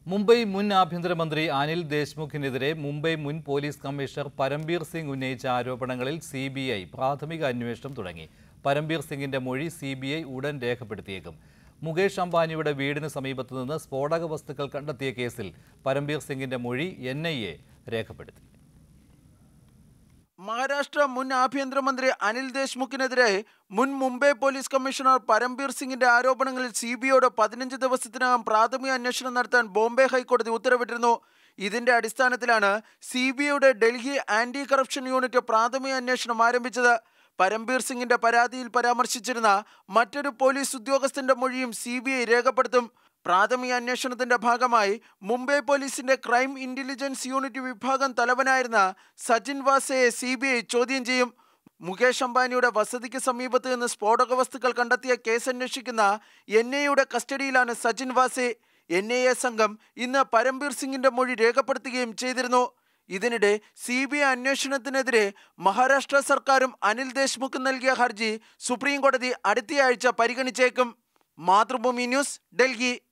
മുംബൈ മുൻ ആഭ്യന്തരമന്ത്രി അനിൽ ദേശ്മുഖിനെതിരെ മുംബൈ മുൻ പോലീസ് കമ്മീഷണർ പരംബീർ സിംഗ് ഉന്നയിച്ച ആരോപണങ്ങളിൽ സി ബി ഐ പ്രാഥമിക അന്വേഷണം തുടങ്ങി പരംബീർ സിംഗിന്റെ മൊഴി സി ബി ഐ ഉടൻ രേഖപ്പെടുത്തിയേക്കും മുകേഷ് അംബാനിയുടെ വീടിന് സമീപത്തു നിന്ന് സ്ഫോടക വസ്തുക്കൾ കണ്ടെത്തിയ കേസിൽ പരംബീർ സിംഗിന്റെ മൊഴി എൻ ഐ എ രേഖപ്പെടുത്തി മഹാരാഷ്ട്ര മുൻ ആഭ്യന്തരമന്ത്രി അനിൽ ദേശ്മുഖിനെതിരെ മുൻ മുംബൈ പോലീസ് കമ്മീഷണർ പരംബീർ സിംഗിന്റെ ആരോപണങ്ങളിൽ സി ബി ഐയുടെ പതിനഞ്ച് ദിവസത്തിനകം പ്രാഥമിക അന്വേഷണം നടത്താൻ ബോംബെ ഹൈക്കോടതി ഉത്തരവിട്ടിരുന്നു ഇതിന്റെ അടിസ്ഥാനത്തിലാണ് സി ബി ഐയുടെ ഡൽഹി ആന്റി കറപ്ഷൻ യൂണിറ്റ് പ്രാഥമിക അന്വേഷണം ആരംഭിച്ചത് പരംബീർ സിംഗിന്റെ പരാതിയിൽ പരാമർശിച്ചിരുന്ന മറ്റൊരു പോലീസ് ഉദ്യോഗസ്ഥന്റെ മൊഴിയും സി ബി ഐ രേഖപ്പെടുത്തും പ്രാഥമിക അന്വേഷണത്തിന്റെ ഭാഗമായി മുംബൈ പോലീസിന്റെ ക്രൈം ഇന്റലിജൻസ് യൂണിറ്റ് വിഭാഗം തലവനായിരുന്ന സജിൻ വാസയെ സി ബി ഐ ചോദ്യം ചെയ്യും മുകേഷ് അംബാനിയുടെ വസതിക്ക് സമീപത്ത് നിന്ന് സ്ഫോടക വസ്തുക്കൾ കണ്ടെത്തിയ കേസ് അന്വേഷിക്കുന്ന എൻ ഐയുടെ കസ്റ്റഡിയിലാണ് Sachin Vaze N I A സംഘം ഇന്ന് പരംബീർ സിംഗിന്റെ മൊഴി രേഖപ്പെടുത്തുകയും ചെയ്തിരുന്നു ഇതിനിടെ സി ബി ഐ അന്വേഷണത്തിനെതിരെ മഹാരാഷ്ട്ര സർക്കാരും അനിൽ ദേശ്മുഖ് നൽകിയ ഹർജി സുപ്രീം കോടതി അടുത്തയാഴ്ച പരിഗണിച്ചേക്കും മാതൃഭൂമി ന്യൂസ് ഡൽഹി